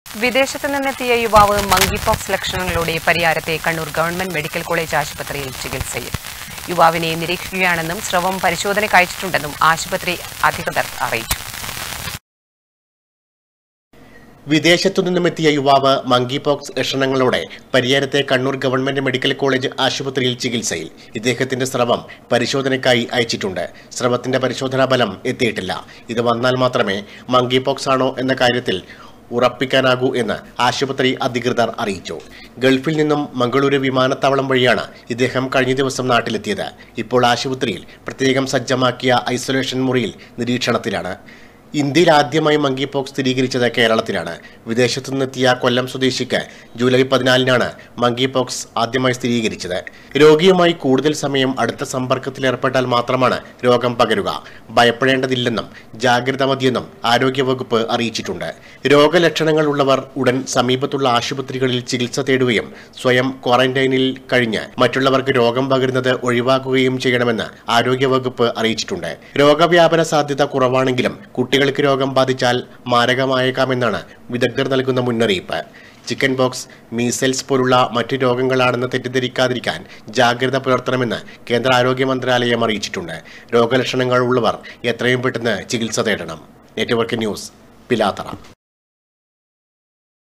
വിദേശത്ത് നിന്നെത്തിയ യുവാവ് മങ്കി പോക്സ് ലക്ഷണങ്ങളോടെ പരിയാരത്തെ കണ്ണൂർ ഗവൺമെന്റ് മെഡിക്കൽ കോളേജ് ആശുപത്രിയിൽ ചികിത്സയിൽ യുവാവിനെ നിരീക്ഷിക്കുകയാണെന്നും സ്രവം പരിശോധനയ്ക്ക് അയച്ചിട്ടുണ്ടെന്നും ആശുപത്രി അധികൃതർ അറിയിച്ചു വിദേശത്തു നിന്നുമെത്തിയ യുവാവ് മങ്കി പോക്സ് ലക്ഷണങ്ങളോടെ പരിയാരത്തെ കണ്ണൂർ ഗവൺമെന്റ് മെഡിക്കൽ കോളേജ് ആശുപത്രിയിൽ ചികിത്സയിൽ ഇദ്ദേഹത്തിന്റെ സ്രവം പരിശോധനയ്ക്കായി അയച്ചിട്ടുണ്ട് സ്രവത്തിന്റെ പരിശോധനാ ഫലം എത്തിയിട്ടില്ല ഇത് വന്നാൽ മാത്രമേ മങ്കി പോക്സ് ആണോ എന്ന കാര്യത്തിൽ ഉറപ്പിക്കാനാകൂ എന്ന് ആശുപത്രി അധികൃതർ അറിയിച്ചു ഗൾഫിൽ നിന്നും മംഗളൂരു വിമാനത്താവളം വഴിയാണ് ഇദ്ദേഹം കഴിഞ്ഞ ദിവസം നാട്ടിലെത്തിയത് ഇപ്പോൾ ആശുപത്രിയിൽ പ്രത്യേകം സജ്ജമാക്കിയ ഐസൊലേഷൻ മുറിയിൽ നിരീക്ഷണത്തിലാണ് ഇന്ത്യയിൽ ആദ്യമായി മങ്കി പോക്സ് സ്ഥിരീകരിച്ചത് കേരളത്തിലാണ് വിദേശത്തു നിന്നെത്തിയ കൊല്ലം സ്വദേശിക്ക് ജൂലൈ പതിനാലിനാണ് മങ്കി പോക്സ് ആദ്യമായി സ്ഥിരീകരിച്ചത് രോഗിയുമായി കൂടുതൽ സമയം അടുത്ത സമ്പർക്കത്തിൽ ഏർപ്പെട്ടാൽ മാത്രമാണ് രോഗം പകരുക ഭയപ്പെടേണ്ടതില്ലെന്നും ജാഗ്രത മതിയെന്നും ആരോഗ്യവകുപ്പ് അറിയിച്ചിട്ടുണ്ട് രോഗലക്ഷണങ്ങൾ ഉള്ളവർ ഉടൻ സമീപത്തുള്ള ആശുപത്രികളിൽ ചികിത്സ തേടുകയും സ്വയം ക്വാറന്റൈനിൽ കഴിഞ്ഞ് മറ്റുള്ളവർക്ക് രോഗം പകരുന്നത് ഒഴിവാക്കുകയും ചെയ്യണമെന്ന് ആരോഗ്യവകുപ്പ് അറിയിച്ചിട്ടുണ്ട് രോഗവ്യാപന സാധ്യത കുറവാണെങ്കിലും കുട്ടികൾക്ക് രോഗം ബാധിച്ചാൽ മാരകമായേക്കാമെന്നാണ് വിദഗ്ധർ നൽകുന്ന മുന്നറിയിപ്പ് ചിക്കൻ ബോക്സ് മീസൽസ് പോലുള്ള മറ്റു രോഗങ്ങളാണെന്ന് തെറ്റിദ്ധരിക്കാതിരിക്കാൻ ജാഗ്രത പുലർത്തണമെന്ന് കേന്ദ്ര ആരോഗ്യ മന്ത്രാലയം അറിയിച്ചിട്ടുണ്ട് രോഗലക്ഷണങ്ങൾ ഉള്ളവർ എത്രയും പെട്ടെന്ന് ചികിത്സ തേടണം നെറ്റ്വർക്ക് ന്യൂസ് പിലാത്തറ